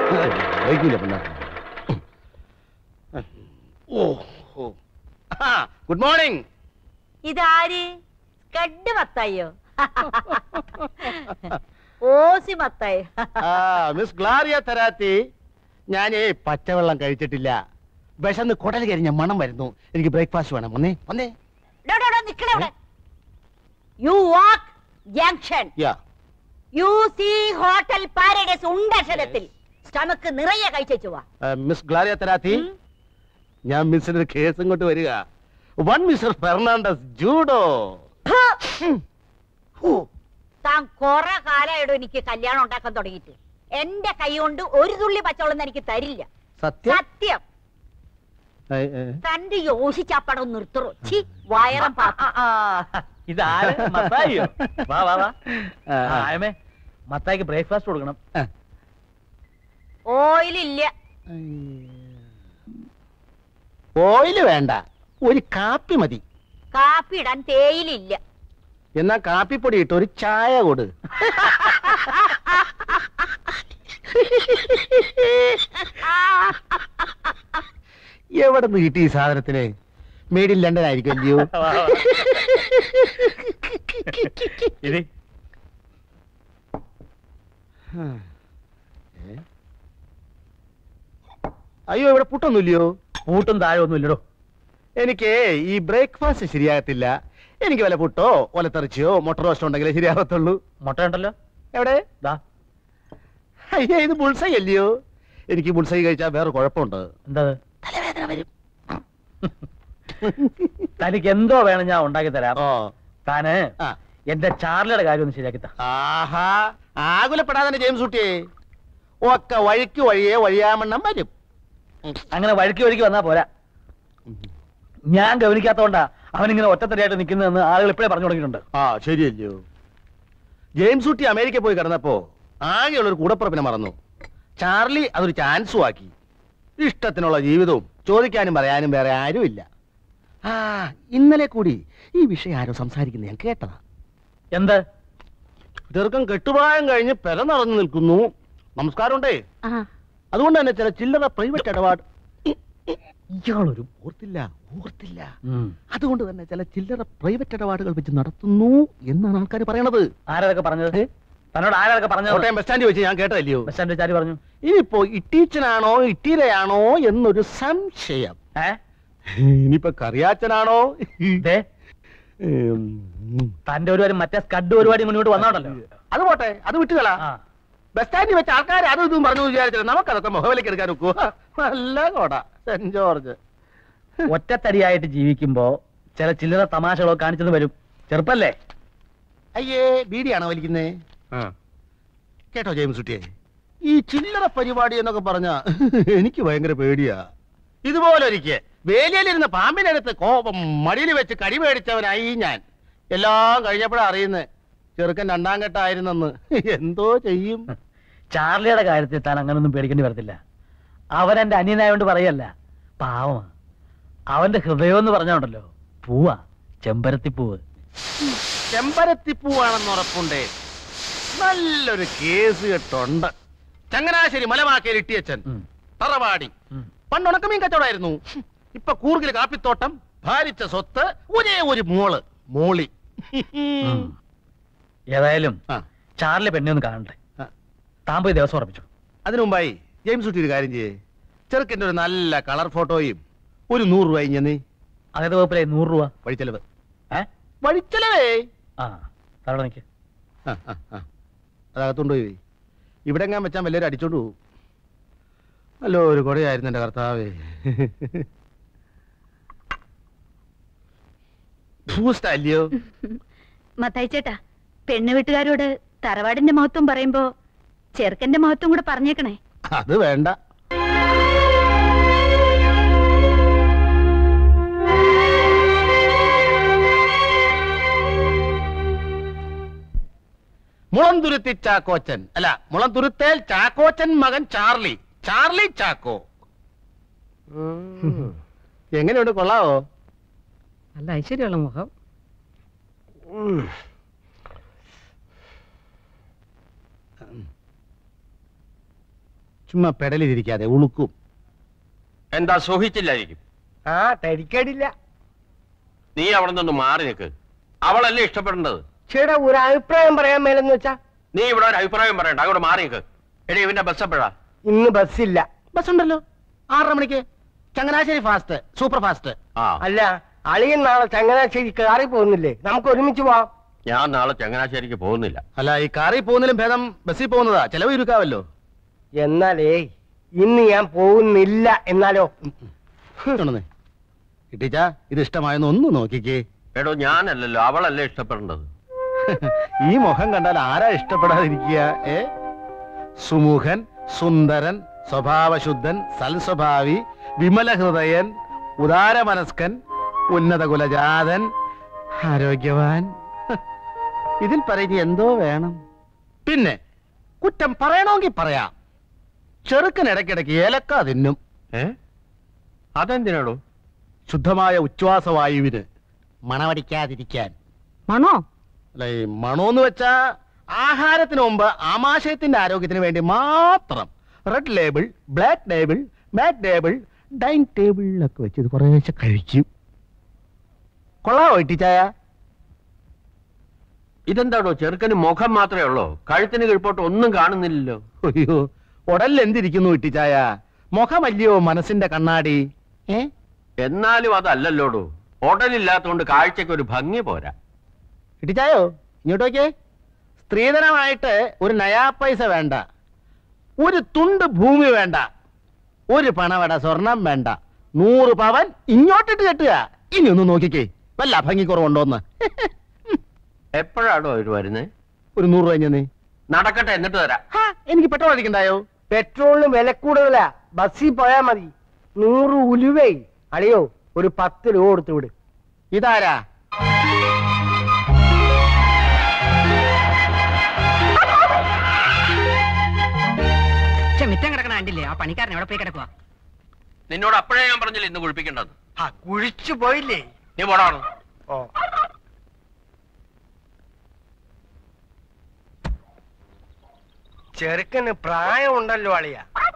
വൈകില്ല പിന്നെ ഓ ഓ good morning ഇതാര് കഡ് മത്തായോ ഓസി മത്തായി മിസ് ഗ്ലാറിയ തരാത്തി ഞാനേ പച്ചവെള്ളം കഴിച്ചിട്ടില്ല വിശന്ന് കുടൽ കരിഞ്ഞ മണം വരുന്നു എനിക്ക് ബ്രേക്ക്ഫാസ്റ്റ് വേണം വന്നേ വന്നേ നിക്കണവിടെ you walk junction yeah you see hotel paradise ഉണ്ടക്ഷരത്തിൽ സ്റ്റമക്ക് നിറയെ കഴിച്ചു വാ മിസ് ഗ്ലാറിയ തരാത്തി ഞാൻ മിസ്സിന് ഒരു കേസ് ഇങ്ങോട്ട് വരിക വൺ മിസ്റ്റർ ഫെർണാണ്ടസ് ജൂഡോ താൻ കൊറേ കാലമായിടും എനിക്ക് കല്യാണം ഉണ്ടാക്കാൻ തുടങ്ങിയിട്ട് എന്റെ കൈ കൊണ്ട് ഒരു തുള്ളി പച്ചവെള്ളം എനിക്ക് തരില്ല സത്യം സത്യം ഏ, ഏ. തന്റെ യോശിച്ചാപ്പടം നിർത്തറോ ചി വയറം പാപ്പ ഇതാര് മത്തായിയോ വാ വാ വാ ആ, ആ, ആ. ആയമേ മത്തായിക്ക് ബ്രേക്ക്ഫാസ്റ്റ് കൊടുക്കണം ഓയിലില്ല ഓയില് വേണ്ട ഒരു കാപ്പി മതി കാപ്പി ഇടാൻ തേയിലില്ല എന്നാ കാപ്പിപ്പൊടി ഇട്ട് ഒരു ചായ കൊടു എവിടെ നിന്ന് കിട്ടി ഈ സാധനത്തിന് മേഡ് ഇൻ ലണ്ടൻ ആയിരിക്കും അല്ലയോ വാ, വാ. ഇത് ഏ? അയ്യോ ഇവിടെ പുട്ടൊന്നുമില്ലയോ പൂട്ടും താഴെ ഒന്നും ഇല്ലടോ എനിക്ക് ഈ ബ്രേക്ക്ഫാസ്റ്റ് ശരിയാകത്തില്ല എനിക്ക് വല്ല പുട്ടോ ഒലത്തെറിച്ചയോ മുട്ട റോസ്റ്റോ ഉണ്ടെങ്കിലേ ശരിയാകത്തുള്ളൂ മുട്ട ഉണ്ടല്ലോ എവിടെ ദാ അയ്യേ ഇത് ബുൾസൈ അല്ലയോ എനിക്ക് ബുൾസൈ കഴിച്ചാൽ വേറെ കുഴപ്പമുണ്ട് എന്താ അത്? തലവേദന വരും തനിക്ക് എന്തോ വേണം ഞാൻ ഉണ്ടാക്കി തരാം ഓ താന് ആ. എന്റെ ചാർലിയുടെ കാര്യം ഒന്ന് ശരിയാക്കി താ ആഹാ ആകുലപ്പെടാതെ ജെയിംസ് കുട്ടിയെ ഒക്കെ വഴിക്ക് വഴിയെ വഴിയാമണ്ണം വരും അങ്ങനെ വഴുക്കി വഴുക്കി വന്നാ പോരാ ഞാൻ ഗവനിക്കാത്തോണ്ടാ അവനിങ്ങനെ ഒറ്റത്തടിയായിട്ട് നിൽക്കുന്നതെന്ന് ആളുകൾ ഇപ്പോഴേ പറഞ്ഞു തുടങ്ങിയിട്ടുണ്ട് ആ ശരിയല്ലയോ ജെയിംസ് കുട്ടി അമേരിക്ക പോയി കിടന്നപ്പോ ആകെയുള്ള ഒരു കൂടപ്പുറപ്പിനെ മറന്നു ചാർലി അതൊരു ചാൻസും ആക്കി ഇഷ്ടത്തിനുള്ള ജീവിതവും ചോദിക്കാനും പറയാനും വേറെ ആരുമില്ല ആ ഇന്നലെ കൂടി ഈ വിഷയം ആരോ സംസാരിക്കുന്നത് ഞാൻ കേട്ടതാ എന്ത് ചെറുക്കം കെട്ടുപ്രായം കഴിഞ്ഞ് പെര നടന്നു നിൽക്കുന്നു നമസ്കാരമുണ്ടേ അതുകൊണ്ട് തന്നെ ചില ചില്ലറ പ്രൈവറ്റ് ഇടപാട് ഇയാളൊരു ഓർത്തില്ല ഓർത്തില്ല ഉം. അതുകൊണ്ട് തന്നെ ചില ചില്ലറ പ്രൈവറ്റ് ഇടപാടുകൾ വെച്ച് നടത്തുന്നു എന്നാണ് ആൾക്കാർ പറയണത് ആരതൊക്കെ പറഞ്ഞത് തന്നോട് ആരതൊക്കെ പറഞ്ഞത് കോട്ടയം ബസ് സ്റ്റാൻഡിൽ വെച്ച് ഞാൻ കേട്ടല്ലയോ ബസ് സ്റ്റാൻഡിൽ ചാരി പറഞ്ഞു ഇനിയിപ്പോ ഇട്ടീച്ചനാണോ ഇട്ടീരയാണോ എന്നൊരു സംശയം ഏ ഇനിയിപ്പോ കറിയാച്ചനാണോ ദേ ഉം. തന്റെ ഒരു കാര്യം മറ്റേ സ്കഡ് പരിപാടി മുന്നോട്ട് വന്നോണ്ടല്ലോ അത് പോട്ടെ അത് വിട്ടുകളാ ആ ബസ് സ്റ്റാൻഡിൽ വെച്ച് ആൾക്കാർ അതും ഇതും പറഞ്ഞു വിചാരിച്ചില്ല നമുക്കതൊക്കെ മുഖവിലേക്ക് എടുക്കാൻ ഒക്കുവോ നല്ല കോട സെന്റ് ജോർജ് ഒറ്റത്തടിയായിട്ട് ജീവിക്കുമ്പോ ചില ചില്ലറ തമാശകളൊക്കെ കാണിച്ചത് വരും ചെറുപ്പല്ലേ അയ്യേ ബീഡിയാണോ വലിക്കുന്നേ കേട്ടോ ജെയിംസ് കുട്ടിയെ ഈ ചില്ലറ പരിപാടി എന്നൊക്കെ പറഞ്ഞ എനിക്ക് ഭയങ്കര പേടിയാ ഇതുപോലെ ഒരിക്കൽ വേലിയിലിരുന്ന പാമ്പിനടുത്ത് കോപം മടിയിൽ വെച്ച് കടി മേടിച്ചവനായി ഞാൻ എല്ലാം കഴിഞ്ഞപ്പോഴാ അറിയുന്നത് ചെറുക്കൻ രണ്ടാം ഘട്ടമായിരുന്നെന്ന് എന്തോ ചെയ്യും ചാർലിയുടെ കാര്യത്തിൽ താൻ അങ്ങനൊന്നും പേടിക്കേണ്ടി വരത്തില്ല അവൻ എന്റെ അന്യനായോണ്ട് പറയല്ല പാവമാ അവന്റെ ഹൃദയം എന്ന് പറഞ്ഞോണ്ടല്ലോ പൂവാ ചെമ്പരത്തി പൂവ് ചെമ്പരത്തിപ്പൂവാണെന്ന് ഉറപ്പുണ്ടേ നല്ലൊരു കേസ് കെട്ടുണ്ട് ചങ്ങനാശ്ശേരി മലമാക്കയിൽ ഇട്ടിയച്ചൻ ഉം. തറവാടി ഉം. പണ്ട് ഉണക്കമീൻ കച്ചവടമായിരുന്നു ഇപ്പൊ കൂർഗിൽ കാപ്പിത്തോട്ടം ഭാരിച്ച സ്വത്ത് ഒരേ ഒരു മോള് മോളി ഉം. ഏതായാലും ആ, ചാർലി പെണ്ണെ ഒന്ന് കാണണ്ടേ ആ. താൻ പോയി ദിവസം ഉറപ്പിച്ചു അതിനു മുമ്പായി ജെയിംസ് കുട്ടി ഒരു കാര്യം ചെയ്യേ ചെറുക്കൻ്റെ ഒരു നല്ല കളർ ഫോട്ടോയും ഒരു നൂറ് രൂപ ഇഞ്ഞെന്നേ അതേത് വകുപ്പിലെ നൂറ് രൂപ വഴിച്ചെലവ് ഏ വഴിച്ചെലവേ ആ തവിടെ നിൽക്ക് ആ, ആ, ആ. അതകത്തോണ്ട് പോയി ഇവിടെ എങ്ങാൻ വെച്ചാൽ വല്ലവരും അടിച്ചോണ്ട് പോകും അല്ലോ ഒരു കൊടയായിരുന്നു എന്റെ കർത്താവേ ബൂസ്റ്റ് അല്ലയോ മത്തായി ചേട്ടാ പെണ്ണു വീട്ടുകാരോട് തറവാടിന്റെ മഹത്വം പറയുമ്പോ ചെറുക്കന്റെ മഹത്വം കൂടെ പറഞ്ഞേക്കണേ അത് വേണ്ട മുളന്തുരുത്തി ചാക്കോച്ചൻ അല്ല മുളന്തുരുത്തേൽ ചാക്കോച്ചൻ മകൻ ചാർലി ചാർലി ചാക്കോ ഉം. എങ്ങനെയുണ്ട് കൊള്ളാവോ നല്ല ഐശ്വര്യമുള്ള മുഖം ചുമ്മാ പെടലിരിക്കാതെ ഉളുക്കും എന്താ സുഖിച്ചില്ലായിരിക്കും ആ തരിക്കടില്ല നീ അവിടെ നിന്ന് മാറി നിൽക്ക് അവളല്ലേ ഇഷ്ടപ്പെടേണ്ടത് ചേട്ടാ ഒരു അഭിപ്രായം പറയാൻ മേലെന്ന് വെച്ചാ നീ ഇവിടെ ഒരു അഭിപ്രായം പറയണ്ട അങ്ങോട്ട് മാറി നിൽക്ക് എടി ഇവന്റെ ബസ് എപ്പോഴാ ഇന്ന് ബസ്സില്ല ബസ് ഉണ്ടല്ലോ ആറര മണിക്ക് ചങ്ങനാശ്ശേരി ഫാസ്റ്റ് സൂപ്പർ ഫാസ്റ്റ് ആ അല്ല അളിയൻ നാളെ ചങ്ങനാശ്ശേരി കാറി പോകുന്നില്ലേ നമുക്ക് ഒരുമിച്ച് പോവാം ഞാൻ നാളെ ചങ്ങനാശ്ശേരിക്ക് പോകുന്നില്ല അല്ല ഈ കാറിൽ പോകുന്നതിലും ഭേദം ബസ്സിൽ പോകുന്നതാ ചെലവ് ചുരുക്കാവല്ലോ എന്നാലേ ഇന്ന് ഞാൻ പോകുന്നില്ല എന്നാലോ ഉണ്ടെന്നേ കിട്ടിച്ചാ ഇത് ഇഷ്ടമായെന്ന് ഒന്ന് നോക്കിക്കേ എടോ ഞാനല്ലല്ലോ അവളല്ലേ ഇഷ്ടപ്പെടേണ്ടത് ഈ മുഖം കണ്ടാൽ ആരാ ഇഷ്ടപ്പെടാതിരിക്കുക ഏ സുമുഖൻ സുന്ദരൻ സ്വഭാവശുദ്ധൻ സൽസ്വഭാവി വിമല ഹൃദയൻ ഉദാരമനസ്കൻ ഉന്നത കുലജാതൻ ആരോഗ്യവാൻ ഹ്, ഇതിൽ പറയുന്ന എന്തോ വേണം പിന്നെ കുറ്റം പറയണമെങ്കിൽ പറയാം ചെറുക്കൻ ഇടയ്ക്കിടയ്ക്ക് ഏലക്ക തിന്നും ഏ അതെന്തിനാടോ ശുദ്ധമായ ഉച്ഛ്വാസവായുവിന് മണമടിക്കാതിരിക്കാൻ മണോ അല്ല ഈ മണോന്ന് വെച്ചാ ആഹാരത്തിന് മുമ്പ് ആമാശയത്തിന്റെ ആരോഗ്യത്തിന് വേണ്ടി മാത്രം red label black table mat table dining ടേബിളിലൊക്കെ വെച്ച് ഇത് കുറേശ്ശെ കഴിക്കും കൊള്ളാവോ ഇട്ടിച്ചായ ഇതെന്താടോ ചെറുക്കന് മുഖം മാത്രമേ ഉള്ളൂ കഴുത്തിന് കീഴ്പോട്ട് ഒന്നും കാണുന്നില്ലല്ലോ അയ്യോ ഉടലിൽ എന്തിരിക്കുന്നു ഇട്ടിച്ചായ മുഖമല്ലയോ മനസ്സിന്റെ കണ്ണാടി ഏ എന്നാലും അതല്ലല്ലോടോ ഉടലില്ലാത്തതുകൊണ്ട് കാഴ്ചക്ക് ഒരു ഭംഗി പോരാ ഇട്ടിച്ചായോ ഇങ്ങോട്ട് നോക്കിയേ സ്ത്രീധനമായിട്ട് ഒരു നയാ പൈസ വേണ്ട ഒരു തുണ്ട് ഭൂമി വേണ്ട ഒരു പണവട സ്വർണം വേണ്ട നൂറ് പവൻ ഇങ്ങോട്ടിട്ട് കെട്ടുക ഇനി ഒന്ന് നോക്കിക്കേ വല്ല ഭംഗിക്കുറവുണ്ടോന്ന് എപ്പോഴാണോ അവര് വരുന്നേ ഒരു നൂറ് രൂപ ഇഞ്ഞ് നീ നടക്കട്ടെ എന്നിട്ട് തരാം ഹാ, എനിക്ക് പെട്രോൾ അടിക്കണ്ടായോ പെട്രോളിന് വില കൂടുതലാ ബസ്സിൽ പോയാ മതി നൂറ് ഉലുവേ അളിയോ ഒരു പത്ത് രൂപ കൊടുത്തു വിട് ഇതാരാ പക്ഷെ മിറ്റം കിടക്കണ കണ്ടില്ലേ ആ പണിക്കാരൻ എവിടെ പോയി കിടക്കുക നിന്നോട് അപ്പോഴേ ഞാൻ പറഞ്ഞില്ല ഇന്ന് കുഴിപ്പിക്കേണ്ടത് ആ കുഴിച്ചു പോയില്ലേ നീ പോടാണ് ഓ ചെറുക്കന് പ്രായമുണ്ടല്ലോ അളിയ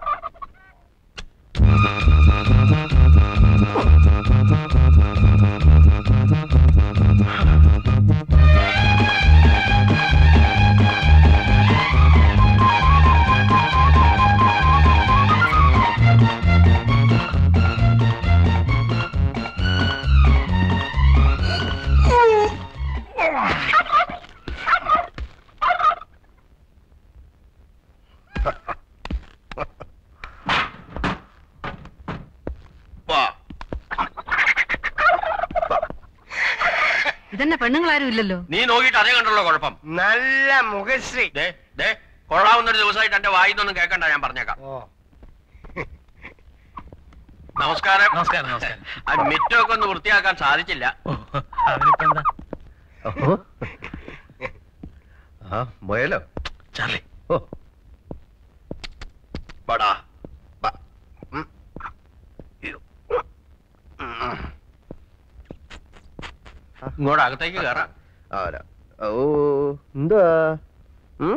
ഇതന്നെ പെണ്ണുങ്ങളാരും ഇല്ലല്ലോ നീ നോക്കിയിട്ട് അതേ കണ്ടുള്ളൂ കുഴപ്പം നല്ല മുഖശ്രീ ദേ ദേ കൊള്ളാവുന്ന ഒരു ദിവസമായിട്ട് എന്റെ വായിന്നൊന്നും കേൾക്കണ്ട ഞാൻ പറഞ്ഞേക്കാം ഓ നമസ്കാരം നമസ്കാരം നമസ്കാരം ആ മിറ്റമൊക്കെ ഒന്ന് വൃത്തിയാക്കാൻ സാധിച്ചില്ല അതിനിപ്പോ എന്താ ആ മുയലോ ചാർലി ഓ ബടാ ബ. ഉം. ഇയ്യോ. ഉം. ഇങ്ങോട്ട് അകത്തേക്ക് കയറാം ഓ എന്താ ഉം?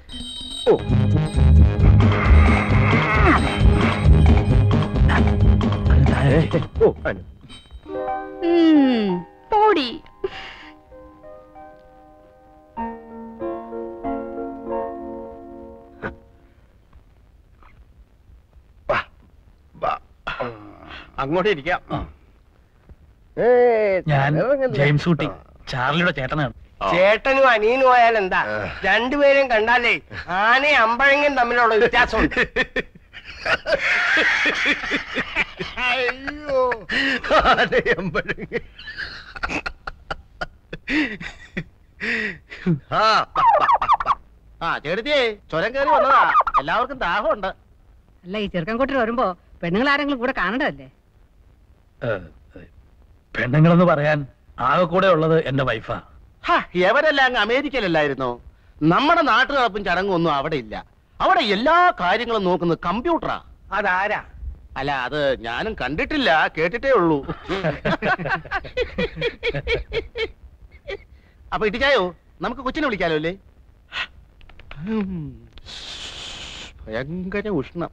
ഓ ഉം, പോടി അങ്ങോട്ട് ഇരിക്കാം ഞാൻ ജെയിംസ് ഊട്ടി ചാർലിയുടെ ചേട്ടനാണ് ചേട്ടനും അനിയനും പോയാൽ എന്താ രണ്ടുപേരും കണ്ടാലേ ആനയും അമ്പഴങ്ങയും തമ്മിലുള്ള വ്യത്യാസമുണ്ട് അയ്യോ ആനയമ്പഴങ്ങ. ആ ആ ചേട്ടത്തിയേ ചുരം കയറി വന്നതാ എല്ലാവർക്കും ദാഹമുണ്ട് അല്ല ഈ ചെറുക്കൻകോട്ടിൽ വരുമ്പോ പെണ്ണുങ്ങൾ ആരെങ്കിലും കൂടെ കാണണ്ടല്ലേ പെണ്ണുങ്ങളെന്ന് പറയാൻ ആകെ കൂടെ ഉള്ളത് എന്റെ വൈഫാ ഹാ, എവരെല്ലാം അങ്ങ് അമേരിക്കയിലല്ലായിരുന്നോ നമ്മുടെ നാട്ടു നടപ്പും ചടങ്ങും ഒന്നും അവിടെ ഇല്ല അവിടെ എല്ലാ കാര്യങ്ങളും നോക്കുന്നത് കമ്പ്യൂട്ടറാ അതാരാ അല്ല അത് ഞാനും കണ്ടിട്ടില്ല കേട്ടിട്ടേ ഉള്ളൂ അപ്പൊ ഇട്ടിച്ചായോ നമുക്ക് കൊച്ചിനെ വിളിക്കാലോ അല്ലേ ഉം. ഭയങ്കര ഉഷ്ണം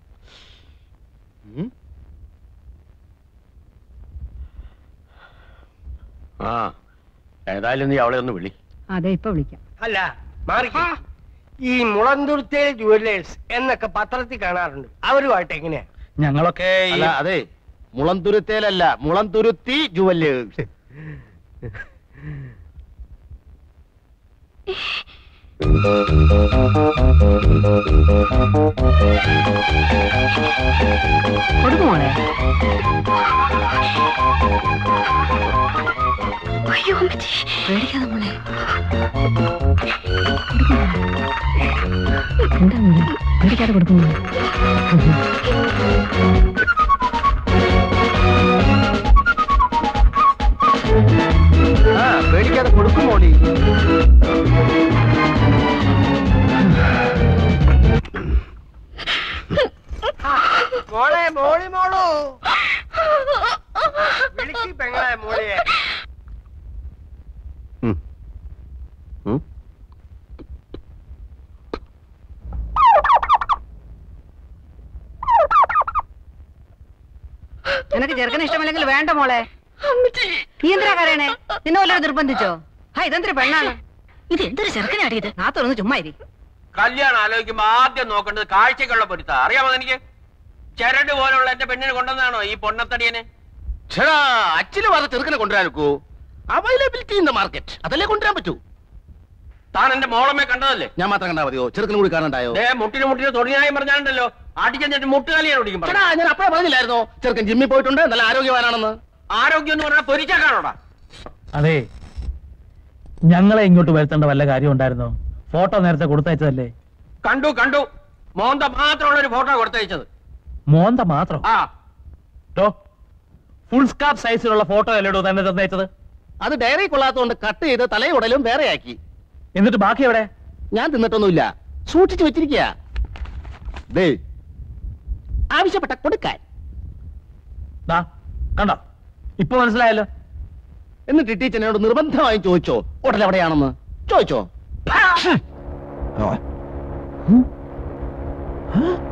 ഉം. ആ ഏതായാലും നീ അവളെ ഒന്ന് വിളി അതെ ഇപ്പൊ വിളിക്കാം അല്ല മാറി ഈ മുളന്തുരുത്തേൽ ജുവല്ലേഴ്സ് എന്നൊക്കെ പത്രത്തിൽ കാണാറുണ്ട് അവരുമായിട്ട് എങ്ങനെയാ ഞങ്ങളൊക്കെ ഈ- അല്ല അതെ മുളന്തുരുത്തേലല്ല മുളന്തുരുത്തി ജുവല്ലേഴ്സ് കൊടുക്കുമോളെ അയ്യോ അമ്മച്ചി പേടിക്കാതെ മോളെ എന്താ മോളെ പേടിക്കാതെ കൊടുക്കുമോ ആ പേടിക്കാതെ കൊടുക്കും മോളി മോളെ മോളി മോളു വിളിക്ക് പെങ്ങളെ മോളിയെ ഉം. ഉം. നിനക്ക് ചെറുക്കന് ഇഷ്ടമില്ലെങ്കിൽ വേണ്ട മോളെ നീ എന്തിനാ കരയണേ നിന്നെ വല്ലതും നിർബന്ധിച്ചോ ഹാ ഇതെന്തൊരു പെണ്ണാണ് ഇത് എന്തൊരു ചെറുക്കനാടിയത് ആ തുറന്ന് ചുമ്മാ ഇരി കല്യാണം ആലോചിക്കുമ്പോ ആദ്യം നോക്കേണ്ടത് കാഴ്ചക്കുള്ള പൊരുത്ത അറിയാമോ എനിക്ക് ചരട് പോലുള്ള എന്റെ പെണ്ണിനെ കൊണ്ടുവന്നാണോ ഈ പൊണ്ണത്തടിയനെ ചേടാ അച്ഛന് പറഞ്ഞ ചെറുക്കനെ കൊണ്ടുവരാനൊക്കൂ അവൈലബിലിറ്റി ഇൻ ദ മാർക്കറ്റ് അതല്ലേ കൊണ്ടുവരാൻ പറ്റൂ താൻ എന്റെ മോളമ്മെ കണ്ടതല്ലേ ഞാൻ മാത്രം കണ്ടാ മതിയോ ചെറുക്കനും കൂടി കാണണ്ടായോ ദേ മുട്ടിന് മുട്ടിന് തൊടിയായും പറഞ്ഞാണ്ടല്ലോ ആട്ടിച്ചെന്നിട്ട് മുട്ടുകാലിയാണ് ഓടിക്കും ചേടാ ഞാൻ അപ്പഴേ പറഞ്ഞില്ലായിരുന്നോ ചെറുക്കൻ ജിമ്മിൽ പോയിട്ടുണ്ട് നല്ല ആരോഗ്യവാനാണെന്ന് ആരോഗ്യം എന്ന് പറഞ്ഞാൽ പൊരിച്ചാക്കാണോടാ അതെ ഞങ്ങളെ ഇങ്ങോട്ട് വരുത്തേണ്ട വല്ല കാര്യം ഉണ്ടായിരുന്നോ ഫോട്ടോ നേരത്തെ കൊടുത്തയച്ചതല്ലേ കണ്ടു കണ്ടു മോന്ത മാത്രമുള്ള ഒരു ഫോട്ടോ കൊടുത്തയച്ചത് മോന്ത മാത്രം ആ ഫുൾ സ്കാർഫ് സൈസിലുള്ള ഫോട്ടോ അല്ലേടോ തന്നെ തന്നയച്ചത് അത് ഡയറി കൊള്ളാത്തതുകൊണ്ട് കട്ട് ചെയ്ത് തലയുടലും വേറെയാക്കി എന്നിട്ട് ബാക്കി എവിടെ ഞാൻ തിന്നിട്ടൊന്നുമില്ല സൂക്ഷിച്ചു വെച്ചിരിക്കുക ദേ ആവശ്യപ്പെട്ട കൊടുക്കാൻ ദാ കണ്ടോ ഇപ്പൊ മനസ്സിലായല്ലോ എന്നിട്ട് ടീച്ചറിനോട് നിർബന്ധമായും ചോദിച്ചോ ഹോട്ടൽ എവിടെയാണെന്ന് ചോദിച്ചോ ഹ?